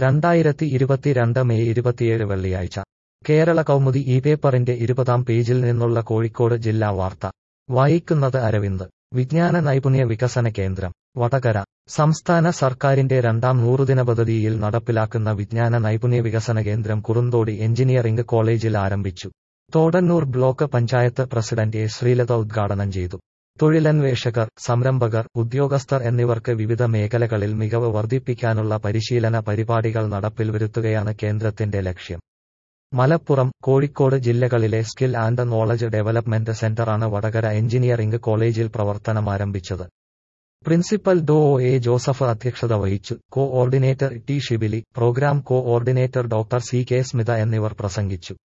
രണ്ടായിരത്തി ഇരുപത്തിരണ്ട് മെയ് ഇരുപത്തിയേഴ് വെള്ളിയാഴ്ച കേരള കൗമുദി ഈ പേപ്പറിന്റെ ഇരുപതാം പേജിൽ നിന്നുള്ള കോഴിക്കോട് ജില്ലാ വാർത്ത വായിക്കുന്നത് അരവിന്ദ് വിജ്ഞാന നൈപുണ്യ വികസന കേന്ദ്രം വടകര സംസ്ഥാന സർക്കാരിന്റെ രണ്ടാം നൂറുദിന പദ്ധതിയിൽ നടപ്പിലാക്കുന്ന വിജ്ഞാന നൈപുണ്യ വികസന കേന്ദ്രം കുറുന്തോടി എഞ്ചിനീയറിംഗ് കോളേജിൽ ആരംഭിച്ചു Thodannur block panchayat president A Sreelatha ഉദ്ഘാടനം ചെയ്തു തൊഴിലന്വേഷകർ സംരംഭകർ ഉദ്യോഗസ്ഥർ എന്നിവർക്ക് വിവിധ മേഖലകളിൽ മികവ് വർദ്ധിപ്പിക്കാനുള്ള പരിശീലന പരിപാടികൾ നടപ്പിൽ വരുത്തുകയാണ് കേന്ദ്രത്തിന്റെ ലക്ഷ്യം മലപ്പുറം കോഴിക്കോട് ജില്ലകളിലെ സ്കിൽ ആൻഡ് നോളജ് ഡെവലപ്മെന്റ് സെന്ററാണ് വടകര എഞ്ചിനീയറിംഗ് കോളേജിൽ പ്രവർത്തനമാരംഭിച്ചത് പ്രിൻസിപ്പൽ ഡോ എ ജോസഫ് അധ്യക്ഷത വഹിച്ചു coordinator T Shibili programme coordinator doctor C K Smitha എന്നിവർ പ്രസംഗിച്ചു